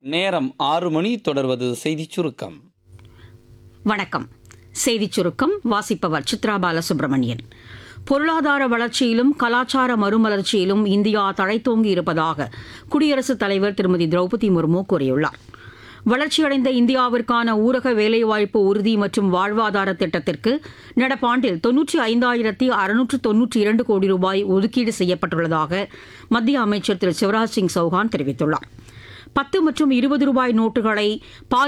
நேரம் ஆறு மணி தொடர்வது செய்திச் சுருக்கம் வணக்கம் செய்திச் சுருக்கம் வாசிப்பவர் சித்ரா பாலசுப்ரமணியன் பொருளாதார வளர்ச்சியிலும் கலாச்சார மறுமலர்ச்சியிலும் இந்தியா தழைத்தோங்கி இருப்பதாக குடியரசுத் தலைவர் திருமதி திரௌபதி முர்மு கூறியுள்ளார் வளர்ச்சியடைந்த இந்தியாவிற்கான ஊரக வேலைவாய்ப்பு உறுதி மற்றும் வாழ்வாதார திட்டத்திற்கு நடப்பாண்டில் தொன்னூற்றி ஐந்தாயிரத்தி அறுநூற்று தொன்னூற்றி இரண்டு கோடி ரூபாய் ஒதுக்கீடு செய்யப்பட்டுள்ளதாக மத்திய அமைச்சர் திரு சிவராஜ் சிங் சௌஹான் தெரிவித்துள்ளார் பத்து மற்றும் இருபது ரூபாய் நோட்டுகளை பால்